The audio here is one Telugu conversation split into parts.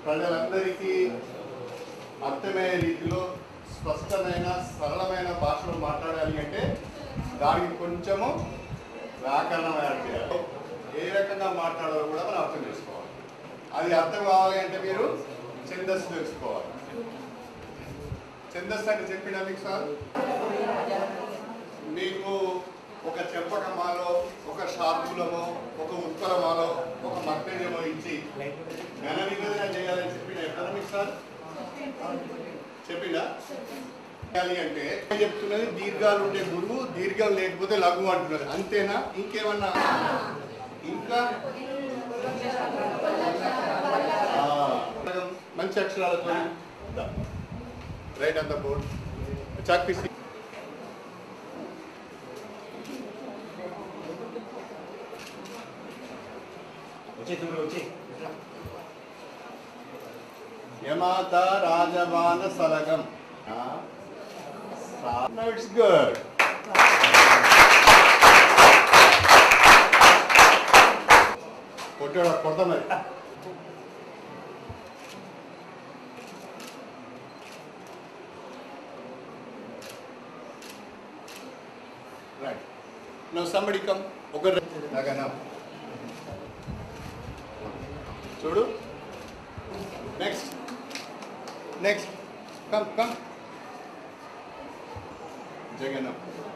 ప్రజలందరికీ అర్థమయ్యే రీతిలో స్పష్టమైన సరళమైన భాషలో మాట్లాడాలి అంటే దానికి కొంచెము వ్యాకరణం యాడ్ చేయాలి ఏ రకంగా మాట్లాడాలో కూడా మనం అర్థం చేసుకోవాలి అది అర్థం కావాలి అంటే మీరు ఛందస్సు తెలుసుకోవాలి ఛందస్సు అంటే చెప్పినా మీకు సార్ మీకు ఒక చెంపకమాలో ఒక శార్దూలమో ఒక ఉత్పలమాలో ఒక మత్తేజమో ఇచ్చి ఘన నివేదన చేయాలని చెప్పిన ఎక్కడ మీకు సార్ చెప్పిందా చేయాలి అంటే చెప్తున్నది దీర్ఘాలు ఉండే గురువు దీర్ఘం లేకపోతే లఘు అంటున్నది అంతేనా ఇంకేమన్నా ఇంకా ఆ, మంచి అక్షరాలతో write on the board chalk piece వచ్చే తూరు వచ్చే యమాత రాజవాన సలగం ఇట్స్ గుడ్ కొట్టాడు కొడతా మరి రైట్ నో సంబడి కమ్ ఒక నగన చూడు next next come come Jagan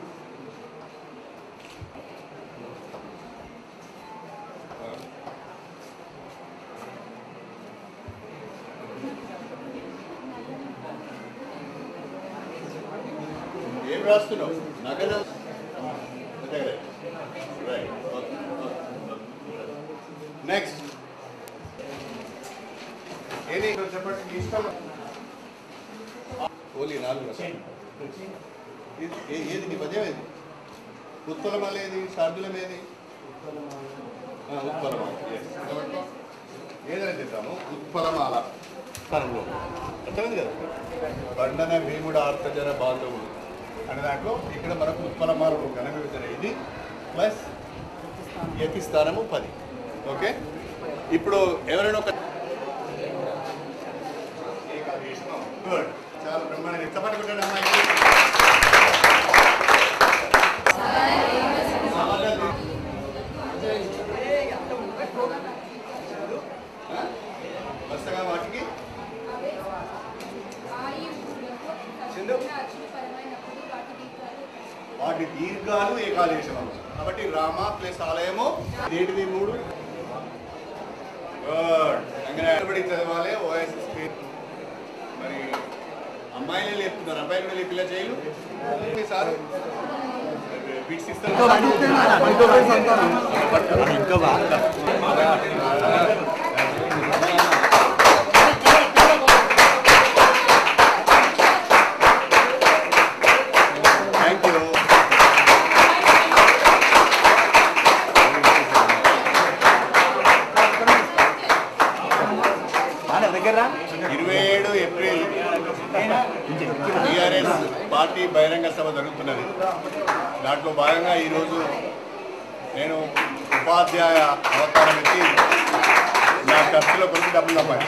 ఏం రాస్తున్నావు నగరం నెక్స్ట్ ఏది చెప్పండి మీ ఇష్టం ఓలీ నాలుగు రకాలు. ఇది- ఏ- ఏది నీ పద్యం ఏది ఉత్పలమాల ఏది శార్దులం ఏది ఆ, ఉత్పలమాల yes. ఏదైనా తింటాము ఉత్పలమాల స్థలంలో అర్థమైంది కదా బండన భీముడు ఆర్తజన బాంధవుడు అనే దాంట్లో ఇక్కడ మనకు ఉత్పలమాల ఘన విభజన ఇది ప్లస్ యతి స్థానము పది ఓకే ఇప్పుడు ఎవరైనా ఒక గుడ్ చాలా బ్రహ్మాండంగా ఇష్టపట్టుకుంటాను అమ్మాయి వరుసగా వాటికి సింధు వాటి దీర్ఘాలు ఏకాదేశం కాబట్టి రామ ప్లస్ ఆలయము ఏంటిది మూడు గుడ్ అంగనబడి చదవాలి ఓఎస్ఎస్ మరి అమ్మాయిలే లేపుతున్నారు అబ్బాయిలు కూడా లేపిలా చేయలు సార్ బిట్స్ ఇస్తారు ఇంకా బాగా థ్యాంక్ యూ బాగా దగ్గర రా. ఇరవై ఏడు ఏప్రిల్ టిఆర్ఎస్ పార్టీ బహిరంగ సభ జరుగుతున్నది దాంట్లో భాగంగా ఈరోజు నేను ఉపాధ్యాయ అవతారం ఎత్తి నా ఖర్చుల కొరకు డబ్బులు తప్పాను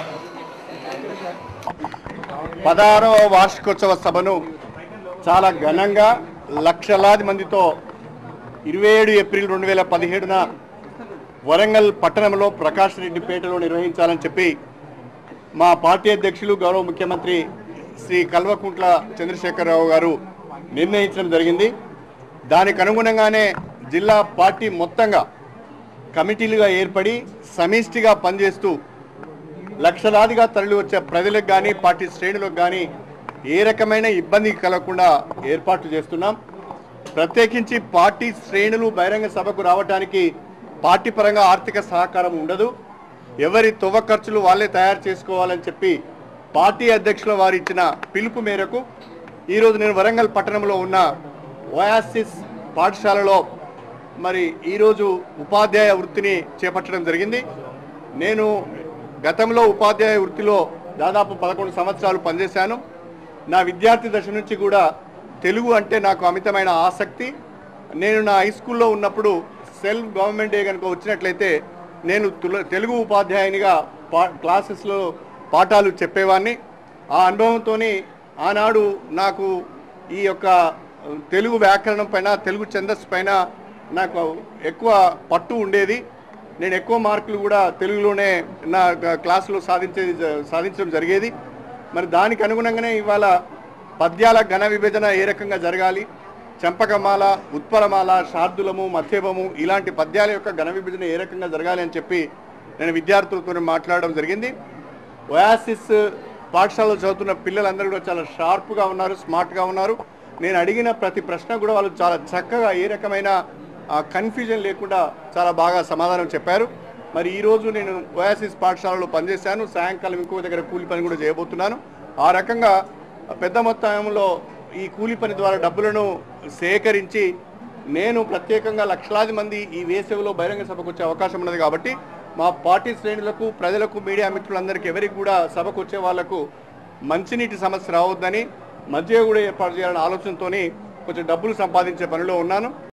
పదహారవ వార్షికోత్సవ సభను చాలా ఘనంగా లక్షలాది మందితో ఇరవై ఏడు ఏప్రిల్ రెండు వేల పదిహేడున వరంగల్ పట్టణంలో ప్రకాష్ రెడ్డిపేటలో నిర్వహించాలని చెప్పి మా పార్టీ అధ్యక్షులు గౌరవ ముఖ్యమంత్రి శ్రీ కల్వకుంట్ల చంద్రశేఖరరావు గారు నిర్ణయించడం జరిగింది దానికి అనుగుణంగానే జిల్లా పార్టీ మొత్తంగా కమిటీలుగా ఏర్పడి సమిష్టిగా పనిచేస్తూ లక్షలాదిగా తరలి వచ్చే ప్రజలకు కానీ పార్టీ శ్రేణులకు కానీ ఏ రకమైన ఇబ్బంది కలగకుండా ఏర్పాట్లు చేస్తున్నాం ప్రత్యేకించి పార్టీ శ్రేణులు బహిరంగ సభకు రావడానికి పార్టీ పరంగా ఆర్థిక సహకారం ఉండదు ఎవరి తువ్వ ఖర్చులు వాళ్ళే తయారు చేసుకోవాలని చెప్పి పార్టీ అధ్యక్షుల వారు ఇచ్చిన పిలుపు మేరకు ఈరోజు నేను వరంగల్ పట్టణంలో ఉన్న ఓయాసిస్ పాఠశాలలో మరి ఈరోజు ఉపాధ్యాయ వృత్తిని చేపట్టడం జరిగింది నేను గతంలో ఉపాధ్యాయ వృత్తిలో దాదాపు పదకొండు సంవత్సరాలు పనిచేశాను నా విద్యార్థి దశ నుంచి కూడా తెలుగు అంటే నాకు అమితమైన ఆసక్తి నేను నా హై స్కూల్లో ఉన్నప్పుడు సెల్ఫ్ గవర్నమెంట్ డే కనుక వచ్చినట్లయితే నేను తుల- తెలుగు ఉపాధ్యాయునిగా పా క్లాసెస్లో పాఠాలు చెప్పేవాడిని ఆ అనుభవంతో ఆనాడు నాకు ఈ యొక్క తెలుగు వ్యాకరణం పైన తెలుగు ఛందస్సు పైన నాకు ఎక్కువ పట్టు ఉండేది నేను ఎక్కువ మార్కులు కూడా తెలుగులోనే నా క- క్లాసులో సాధించేది జ- సాధించడం జరిగేది మరి దానికి అనుగుణంగానే ఇవాళ పద్యాల ఘన విభజన ఏ రకంగా జరగాలి చంపకమాల ఉత్పలమాల శార్దులము మధ్యభము ఇలాంటి పద్యాల యొక్క ఘన విభజన ఏ రకంగా జరగాలి అని చెప్పి నేను విద్యార్థులతో మాట్లాడడం జరిగింది ఒయాసిస్ పాఠశాలలో చదువుతున్న పిల్లలందరూ కూడా చాలా షార్ప్గా ఉన్నారు స్మార్ట్గా ఉన్నారు నేను అడిగిన ప్రతి ప్రశ్న కూడా వాళ్ళు చాలా చక్కగా ఏ రకమైన కన్ఫ్యూజన్ లేకుండా చాలా బాగా సమాధానం చెప్పారు మరి ఈరోజు నేను ఒయాసిస్ పాఠశాలలో పనిచేశాను సాయంకాలం ఇంకో దగ్గర కూలి పని కూడా చేయబోతున్నాను ఆ రకంగా పెద్ద మొత్తంలో ఈ కూలి పని ద్వారా డబ్బులను సేకరించి నేను ప్రత్యేకంగా లక్షలాది మంది ఈ వేసవిలో బహిరంగ సభకు వచ్చే అవకాశం ఉన్నది కాబట్టి మా పార్టీ శ్రేణులకు ప్రజలకు మీడియా మిత్రులందరికీ ఎవరికి కూడా సభకు వచ్చే వాళ్లకు మంచినీటి సమస్య రావద్దని మధ్య కూడా ఏర్పాటు చేయాలనే ఆలోచనతోని కొంచెం డబ్బులు సంపాదించే పనిలో ఉన్నాను